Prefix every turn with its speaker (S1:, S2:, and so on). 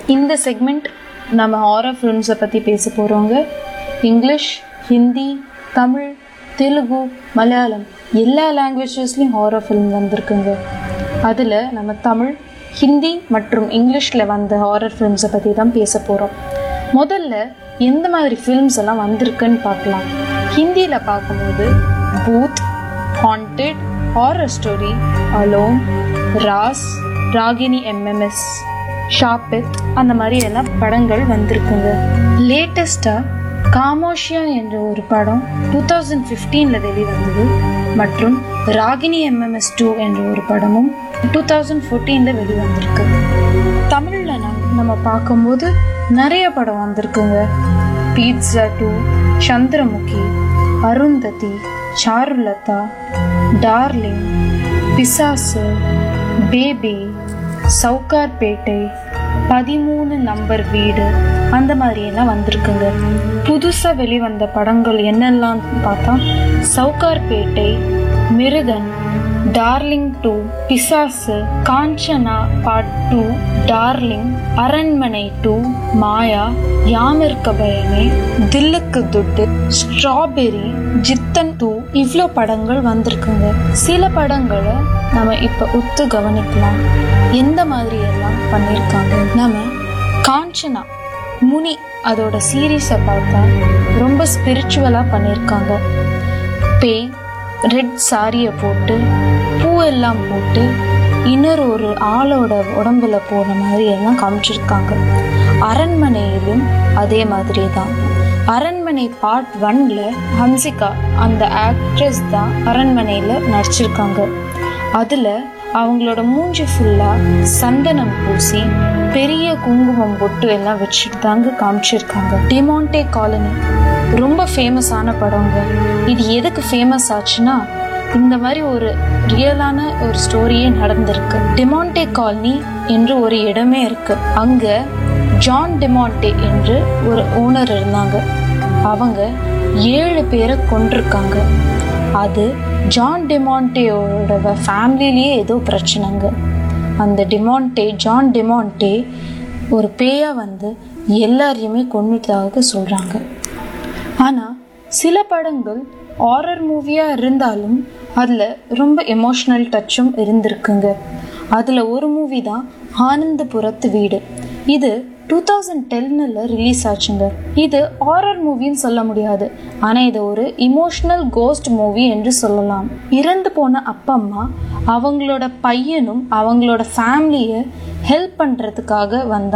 S1: இந்த செக்மெண்ட் நம்ம ஹாரர் ஃபிலிம்ஸை பற்றி பேச போகிறோங்க இங்கிலீஷ் ஹிந்தி தமிழ் தெலுங்கு மலையாளம் எல்லா லாங்குவேஜஸ்லேயும் ஹாரர் ஃபிலிம் வந்திருக்குங்க அதில் நம்ம தமிழ் ஹிந்தி மற்றும் இங்கிலீஷில் வந்த ஹாரர் ஃபிலிம்ஸை பற்றி தான் பேச போகிறோம் முதல்ல எந்த மாதிரி ஃபிலிம்ஸ் எல்லாம் வந்திருக்குன்னு பார்க்கலாம் ஹிந்தியில் பார்க்கும்போது Bhoot Haunted Horror Story Alone Raaz Ragini MMS Shaapit அந்த மாதிரி எல்லாம் படங்கள் வந்திருக்குங்க லேட்டஸ்டாக காமோஷியா என்ற ஒரு படம் டூ தௌசண்ட் ஃபிஃப்டீனில் வெளிவந்தது மற்றும் ராகினி எம்எம்எஸ் டூ என்ற ஒரு படமும் டூ தௌசண்ட் ஃபோர்டீனில் வெளிவந்திருக்கு தமிழில் நம்ம பார்க்கும்போது நிறைய படம் வந்திருக்குங்க Pizza two Chandramukhi Arundhati Charulatha Darling Pisasu Baby Sowcarpettai பதிமூணு நம்பர் வீடு அந்த மாதிரி எல்லாம் வந்திருக்குங்க புதுசாக வெளிவந்த படங்கள் என்னெல்லாம் பார்த்தா Sowcarpet மிருதன் Darling two Pisasu Kanchana part two Darling Aranmanai two Maya Yaamirukka Bayamey Dhilluku துட்டு ஸ்ட்ராபெரி ஜித்தன் டூ இவ்வளோ படங்கள் வந்திருக்குங்க சில படங்களை நம்ம இப்போ ஒத்து கவனிக்கலாம் எந்த மாதிரி எல்லாம் பண்ணியிருக்காங்க நம்ம காஞ்சனா முனி அதோட சீரீஸை பார்த்தா ரொம்ப ஸ்பிரிச்சுவலாக பண்ணியிருக்காங்க பேய் ரெட் சாரியை போட்டு பூவெல்லாம் போட்டு இன்னொரு ஒரு ஆளோட உடம்புல போன மாதிரி எல்லாம் காமிச்சிருக்காங்க அரண்மனையிலும் அதே மாதிரி தான் அரண்மனை பார்ட் ஒன்ல ஹன்சிகா அந்த ஆக்ட்ரஸ் தான் அரண்மனையில் நடிச்சிருக்காங்க அதில் அவங்களோட மூஞ்சி ஃபுல்லாக சந்தனம் பூசி பெரிய குங்குமம் பொட்டு எல்லாம் வச்சுட்டு தாங்க காமிச்சிருக்காங்க டிமாண்டே காலனி ரொம்ப ஃபேமஸான படங்க இது எதுக்கு ஃபேமஸ் ஆச்சுன்னா இந்த மாதிரி ஒரு ரியலான ஒரு ஸ்டோரியே நடந்திருக்கு டிமாண்டே காலனி என்று ஒரு இடமே இருக்கு அங்க ஜான் டிமாண்டே என்று ஒரு ஓனர் இருந்தாங்க அவங்க ஏழு பேரை கொண்டிருக்காங்க அது ஜான் டிமாண்டேயோட ஃபேமிலிலேயே ஏதோ பிரச்சனைங்க அந்த டிமாண்டே ஜான் டிமாண்டே ஒரு பேயா வந்து எல்லாரையுமே கொண்டுட்டதாக சொல்கிறாங்க ஆனால் சில படங்கள் ஹாரர் மூவியாக இருந்தாலும் அதில் ரொம்ப எமோஷ்னல் டச்சும் இருந்திருக்குங்க அதில் ஒரு மூவி தான் ஆனந்தபுரத்து வீடு இது டூ தௌசண்ட் டென்னில் ரிலீஸ் ஆச்சுங்க இது ஹாரர் மூவின்னு சொல்ல முடியாது ஆனால் இது ஒரு இமோஷ்னல் கோஸ்ட் மூவி என்று சொல்லலாம் இறந்து போன அப்பா அம்மா அவங்களோட பையனும் அவங்களோட ஃபேமிலியை ஹெல்ப் பண்ணுறதுக்காக வந்தாங்க